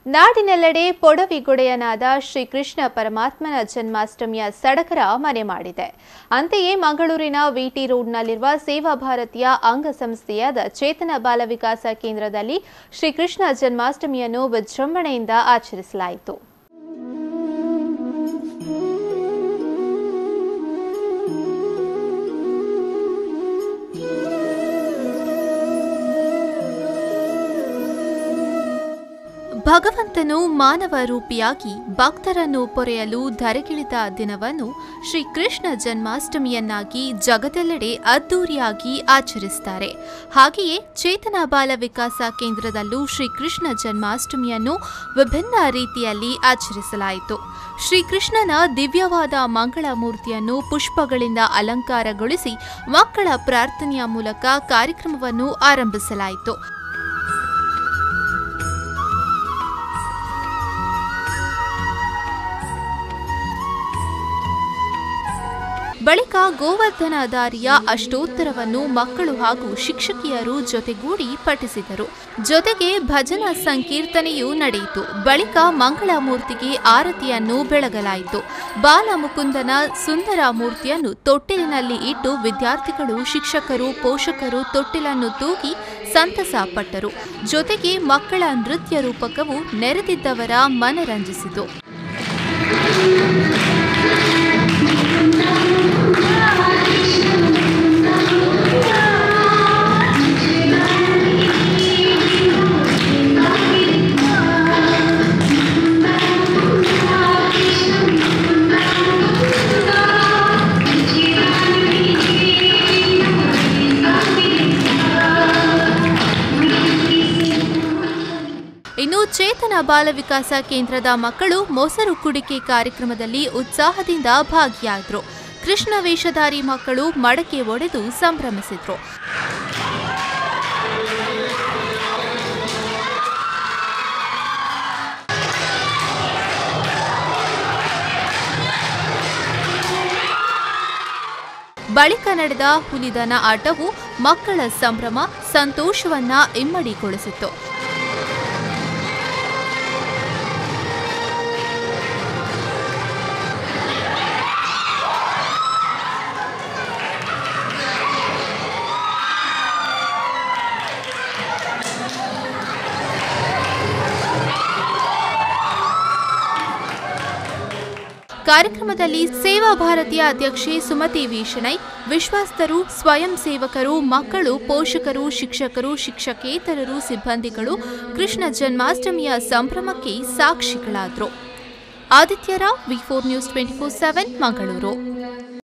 ನಾಡಿನೆಲ್ಲೆಡೆ ಪೊಡವಿಗೊಡೆಯನಾದ ಶ್ರೀಕೃಷ್ಣ ಪರಮಾತ್ಮನ ಜನ್ಮಾಷ್ಟಮಿಯ ಸಡಗರ ಮನೆ ಮಾಡಿದೆ ಅಂತೆಯೇ ಮಂಗಳೂರಿನ ವಿಟಿ ರೋಡ್ನಲ್ಲಿರುವ ಸೇವಾ ಭಾರತೀಯ ಅಂಗಸಂಸ್ಥೆಯಾದ ಚೇತನ ಬಾಲ ವಿಕಾಸ ಕೇಂದ್ರದಲ್ಲಿ ಶ್ರೀಕೃಷ್ಣ ಜನ್ಮಾಷ್ಟಮಿಯನ್ನು ವಿಜೃಂಭಣೆಯಿಂದ ಆಚರಿಸಲಾಯಿತು ಭಗವಂತನು ಮಾನವ ರೂಪಿಯಾಗಿ ಭಕ್ತರನ್ನು ಪೊರೆಯಲು ಧರೆಗಿಳಿದ ದಿನವನ್ನು ಶ್ರೀಕೃಷ್ಣ ಜನ್ಮಾಷ್ಟಮಿಯನ್ನಾಗಿ ಜಗತ್ತೆಲ್ಲೆಡೆ ಅದ್ದೂರಿಯಾಗಿ ಆಚರಿಸುತ್ತಾರೆ ಹಾಗೆಯೇ ಚೇತನ ಬಾಲ ವಿಕಾಸ ಕೇಂದ್ರದಲ್ಲೂ ಶ್ರೀಕೃಷ್ಣ ಜನ್ಮಾಷ್ಟಮಿಯನ್ನು ವಿಭಿನ್ನ ರೀತಿಯಲ್ಲಿ ಆಚರಿಸಲಾಯಿತು ಶ್ರೀಕೃಷ್ಣನ ದಿವ್ಯವಾದ ಮಂಗಳ ಮೂರ್ತಿಯನ್ನು ಪುಷ್ಪಗಳಿಂದ ಅಲಂಕಾರಗೊಳಿಸಿ ಮಕ್ಕಳ ಪ್ರಾರ್ಥನೆಯ ಮೂಲಕ ಕಾರ್ಯಕ್ರಮವನ್ನು ಆರಂಭಿಸಲಾಯಿತು ಬಳಿಕ ಗೋವರ್ಧನಧಾರಿಯ ಅಷ್ಟೋತ್ತರವನ್ನು ಮಕ್ಕಳು ಹಾಗೂ ಶಿಕ್ಷಕಿಯರು ಜೊತೆಗೂಡಿ ಪಠಿಸಿದರು ಜೊತೆಗೆ ಭಜನಾ ಸಂಕೀರ್ತನೆಯೂ ನಡೆಯಿತು ಬಳಿಕ ಮಂಗಳ ಮೂರ್ತಿಗೆ ಆರತಿಯನ್ನು ಬೆಳಗಲಾಯಿತು ಬಾಲ ಮುಕುಂದನ ಸುಂದರ ಮೂರ್ತಿಯನ್ನು ತೊಟ್ಟಿಲಿನಲ್ಲಿ ಇಟ್ಟು ವಿದ್ಯಾರ್ಥಿಗಳು ಶಿಕ್ಷಕರು ಪೋಷಕರು ತೊಟ್ಟಿಲನ್ನು ತೂಗಿ ಸಂತಸ ಪಟ್ಟರು ಜೊತೆಗೆ ಮಕ್ಕಳ ನೃತ್ಯ ರೂಪಕವು ನೆರೆದಿದ್ದವರ ಮನರಂಜಿಸಿತು ಇನ್ನು ಚೇತನ ಬಾಲ ವಿಕಾಸ ಕೇಂದ್ರದ ಮಕ್ಕಳು ಮೊಸರು ಕುಡಿಕೆ ಕಾರ್ಯಕ್ರಮದಲ್ಲಿ ಉತ್ಸಾಹದಿಂದ ಭಾಗಿಯಾದರು ಕೃಷ್ಣ ವೇಷಧಾರಿ ಮಕ್ಕಳು ಮಡಕೆ ಒಡೆದು ಸಂಭ್ರಮಿಸಿದ್ರು ಬಳಿಕ ನಡೆದ ಹುಲಿದನ ಆಟವು ಮಕ್ಕಳ ಸಂಭ್ರಮ ಸಂತೋಷವನ್ನ ಇಮ್ಮಡಿಗೊಳಿಸಿತು ಕಾರ್ಯಕ್ರಮದಲ್ಲಿ ಸೇವಾ ಭಾರತೀಯ ಅಧ್ಯಕ್ಷೆ ಸುಮತಿ ವೀಷಣೈ ವಿಶ್ವಾಸ್ತರು ಸ್ವಯಂ ಸೇವಕರು ಮಕ್ಕಳು ಪೋಷಕರು ಶಿಕ್ಷಕರು ಶಿಕ್ಷಕೇತರರು ಸಿಬ್ಬಂದಿಗಳು ಕೃಷ್ಣ ಜನ್ಮಾಷ್ಟಮಿಯ ಸಂಭ್ರಮಕ್ಕೆ ಸಾಕ್ಷಿಗಳಾದರು Adityarao V four news twenty four seven Mangaluru